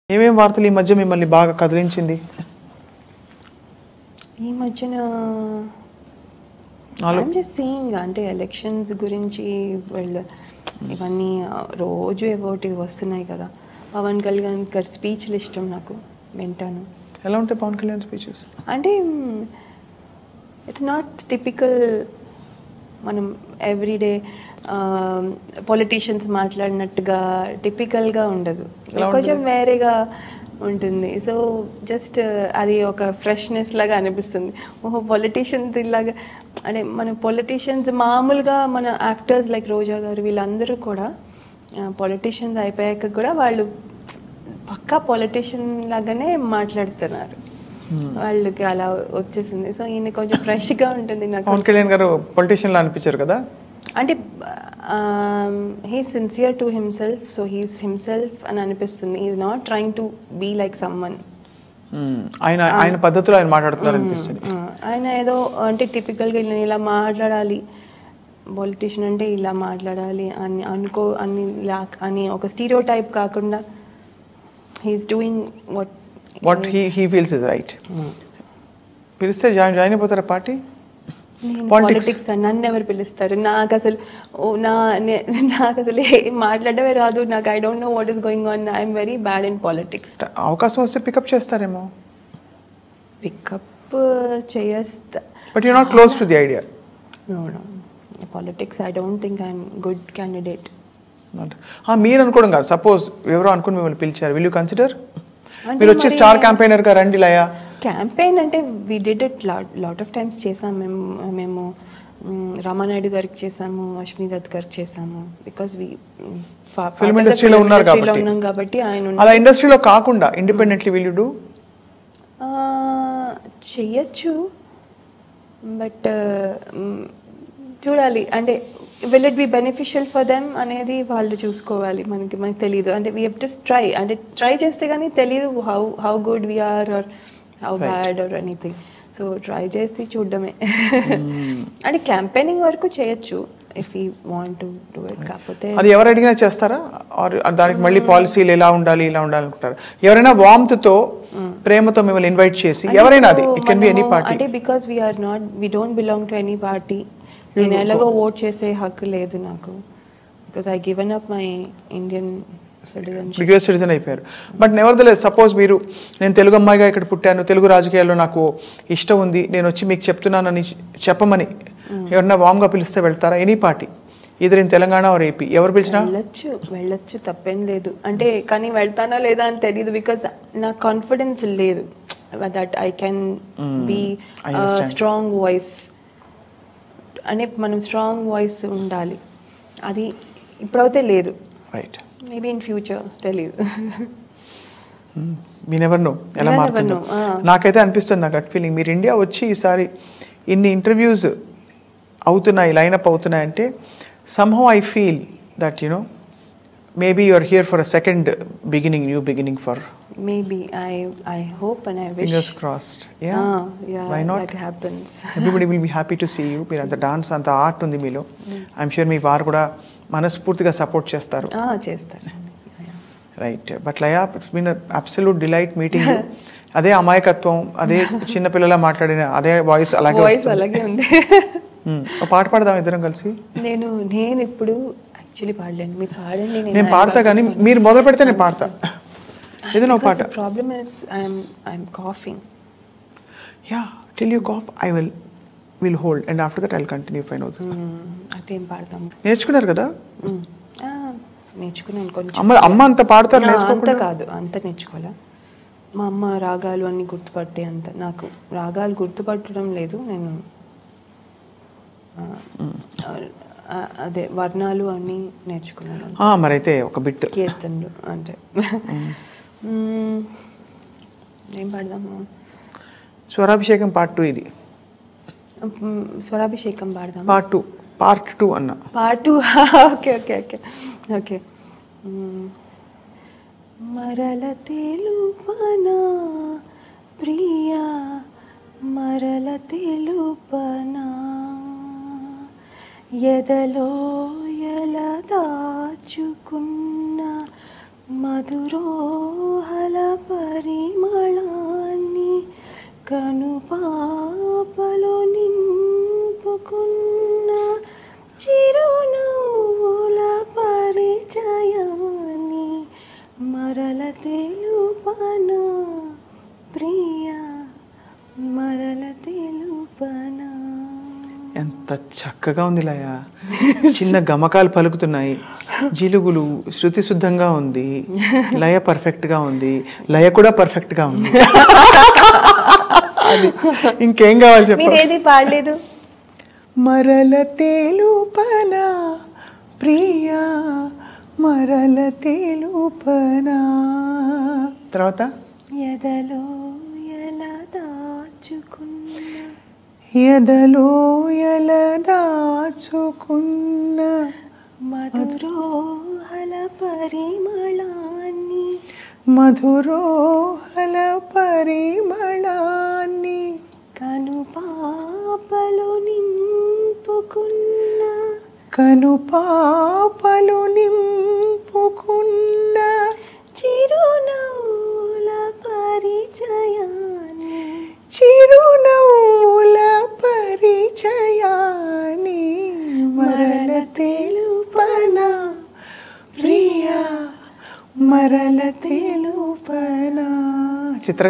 ఏమేం వార్తలు ఈ మధ్య మిమ్మల్ని బాగా కదిలించింది ఈ మధ్యన నాలో ఐమ్ జస్ట్ సీయింగ్ అంటే ఎలక్షన్స్ గురించి వీళ్ళు ఇవన్నీ ఆ, రోజు ఏవోటి వస్తున్నాయి కదా పవన్ కళ్యాణ్ గారి స్పీచ్లు ఇష్టం నాకు వింటాను ఎలా ఉంటాయి పవన్ కళ్యాణ్ స్పీచెస్ అంటే ఇట్స్ నాట్ టిపికల్ మనం ఎవ్రీడే పొలిటీషియన్స్ మాట్లాడినట్టుగా టిపికల్గా ఉండదు ఎలా కొంచెం వేరేగా ఉంటుంది సో జస్ట్ అది ఒక ఫ్రెష్నెస్ లాగా అనిపిస్తుంది ఓహో పొలిటీషియన్స్ ఇలాగా అంటే మన పొలిటీషియన్స్ మామూలుగా మన యాక్టర్స్ లైక్ రోజా గారు వీళ్ళందరూ కూడా పొలిటీషియన్స్ అయిపోయాక కూడా వాళ్ళు పక్కా పొలిటీషియన్ లాగానే మాట్లాడుతున్నారు వాళ్ళకి అలా వచ్చేసింది సో ఈయన కొంచెం ఫ్రెష్గా ఉంటుంది నాకు పవన్ కళ్యాణ్ గారు పొలిటీషియన్ లా అనిపించారు కదా అంటే he sincere to himself so he's himself అని అనిపిస్తుంది is not trying to be like someone hmm. ఆయన ఆయన పద్ధతిలో ఆయన మాట్లాడుతున్నారు అనిపిస్తుంది ఆయన ఏదో అంటే టిపికల్గా నేను ఇలా మాట్లాడాలి పొలిటీషియన్ అంటే ఇలా మాట్లాడాలి అని అనుకో అని లా అని ఒక స్టీరియో టైప్ కాకుండా he's doing what what he he feels is right పిలిస్తే జాయిన్ జాయిన్ అయిపోతారా పార్టీ నేను Politics. పాలిటిక్స్ నన్ను ఎవరు పిలుస్తారు నాకు అసలు ఓ నా నే- నాకు అసలు ఏ- మాట్లాడమే రాదు నాకు I don't know what is going on I'm very bad in politics అవకాశం వస్తే పికప్ చేస్తారేమో పికప్ చేస్తా but you not close to the idea politics I don't think I'm good candidate మీరు అనుకోవడం కాదు సపోజ్ ఎవరో అనుకుని మిమ్మల్ని పిలిచారు విల్ యూ కన్సిడర్ అంటే మీరు వచ్చి మరి- స్టార్ క్యాంపెయినర్ గా రండి లయా క్యాంపెయిన్ అంటే we did it lot of times చేసాం మేము మేము మ్, రామానాయుడు గారికి చేసాము అశ్విని దత్ గారికి చేసాము బికాస్ వి ఫిల్మ్ ఇండస్ట్రీలో ఉన్నారు కాబట్టి ఉన్నాం కాబట్టి ఆయన ఉన్న- అలా ఇండస్ట్రీలో కాకుండా ఇండిపెండెంట్లీ విల్ యూ డూ ఆ, చెయ్యొచ్చు బట్ చూడాలి అంటే will it be beneficial for them అనేది వాళ్ళు చూసుకోవాలి మనకి మనకి తెలియదు అంటే వీ హెవ్ టు ట్రై అంటే ట్రై చేస్తే కానీ తెలియదు how how good we're are how Right. Bad are anything so try చేసి చూడడమే అంటే క్యాంపెయినింగ్ వరకు చేయొచ్చు if you want to do it కాకపోతే అది ఎవరు అడిగినా చేస్తారా ఆర్ దానికి మళ్ళీ పాలసీలు ఎలా ఉండాలి ఇలా ఉండాలి అనుకుంటారు ఎవరైనా warmth తో ప్రేమతో మిమ్మల్ని ఇన్వైట్ చేసి అంటే ఎవరైనా అది ఇప్పుడు ఇట్ కెన్ బి ఎనీ మనము- పార్టీ అంటే because we're not we don't belong to any party నేను ఎలాగో ఓట్ చేసే హక్కు లేదు నాకు because I given up my Indian citizenship US citizen అయిపోయారు బట్ నెవర్ ద సపోజ్ మీరు నేను తెలుగు అమ్మాయిగా ఇక్కడ పుట్టాను తెలుగు రాజకీయాల్లో నాకు ఇష్టం ఉంది నేను వచ్చి మీకు చెప్తున్నానని చెప్పమని ఎవరన్నా వామ్గా పిలిస్తే వెళ్తారా ఎనీ పార్టీ ఇద్దరు ఇన్ తెలంగాణ ఆర్ ఏపీ ఎవరు పిలిచినా వెళ్ళొచ్చు వెళ్ళొచ్చు తప్పేం లేదు అంటే కానీ వెళ్తానా లేదా అని తెలియదు బికాస్ నాకు కాన్ఫిడెన్స్ లేదు that I can be I understand. Strong voice అంటే మనం స్ట్రాంగ్ వాయిస్ ఉండాలి అది ఇప్పుడైతే లేదు రైట్ మేబీ ఇన్ ఫ్యూచర్ తెలియదు మీ నెవర్ నో ఎలా You never మారుతుందో know, ah. నాకైతే అనిపిస్తుంది నాకు గట్ ఫీలింగ్ మీరు ఇండియా వచ్చి ఈసారి ఇన్ని ఇంటర్వ్యూస్ అవుతున్నాయి లైనప్ అవుతున్నాయి అంటే somehow I feel that you know maybe you are here for a second beginning new beginning for Maybe I I hope and I wish. Fingers crossed yeah Ah, yeah, why not that happens. Everybody will be happy to see you మీరు అంత dance అంత art ఉంది మీలో I'm sure మీ వారు కూడా మనస్ఫూర్తిగా support చేస్తారు Ah, చేస్తాను right but Laya mean absolute delight meeting అదే అమాయకత్వం అదే చిన్నపిల్లలా మాట్లాడిన అదే వాయిస్ అలాగే వాయిస్ వస్తుంది. అలాగే ఉంది మ్మ్. ఒక పాట పాడదాం ఇద్దరం కలిసి నేను నేను ఇప్పుడు యాక్చువల్లీ పాడలేను మీరు పాడండి నేను పాడతా కానీ మీరు మొదలు పెడితే నేను పాడతా ఏదైనా ఒక పాట problem is I'm I'm coughing yeah till you cough I will will hold and after that I continue fine అవుతుంది అయితే ఏం పాడతాము నేర్చుకున్నారు కదా Mm. Ah, నేర్చుకున్నాను కొంచెం అమ్మ అమ్మ అంత పాడతారు నా, అంత నేర్చుకోకుండా కాదు అంత నేర్చుకోవాలా మా అమ్మ రాగాలు అన్ని గుర్తుపట్టే అంత నాకు రాగాలు గుర్తుపట్టడం లేదు నేను ఆ, ఆ, అదే వర్ణాలు అన్ని నేర్చుకున్నాను ఆ, మరైతే ఒక బిట్ కీర్తనలు అంటే మ్మ్. ఏం పాడదాము స్వరాభిషేకం పార్ట్ టూ ఇది మ్మ్, స్వరాభిషేకం పాడదాము పార్ట్ టూ పార్ట్ టూ అన్న part two okay okay okay okay మ్మ్. మరల తెలుపనా ప్రియా మరల తెలుపనా ఎదలో ఎలా దాచుకున్న మధురోహల తెలుపనా ప్రియా మరల తెలుపనా ఎంత చక్కగా ఉంది లయ చిన్న గమకాలు పలుకుతున్నాయి జిలుగులు శృతి శుద్ధంగా ఉంది లయ పర్ఫెక్ట్ గా ఉంది లయ కూడా పర్ఫెక్ట్ గా ఉంది అది ఇంకేం కావాలి చెప్పు మీరేది పాడలేదు మరల తేలుపనా ప్రియా మరల తేలుపనా తర్వాత ఎదలో ఎలా దాచుకున్నా ఎదలో ఎల దాచుకున్న మధురోహల పరిమళాన్ని మధురోహల పరిమళాన్ని కను పాపలు నింపుకున్న కను పాపలు నింపుకున్న చిరునవ్వుల పరిచయాన్ని చిరునవ్వుల పరిచయాన్ని మరల తెలుపనా ప్రియా మరల తెలుపనా చిత్ర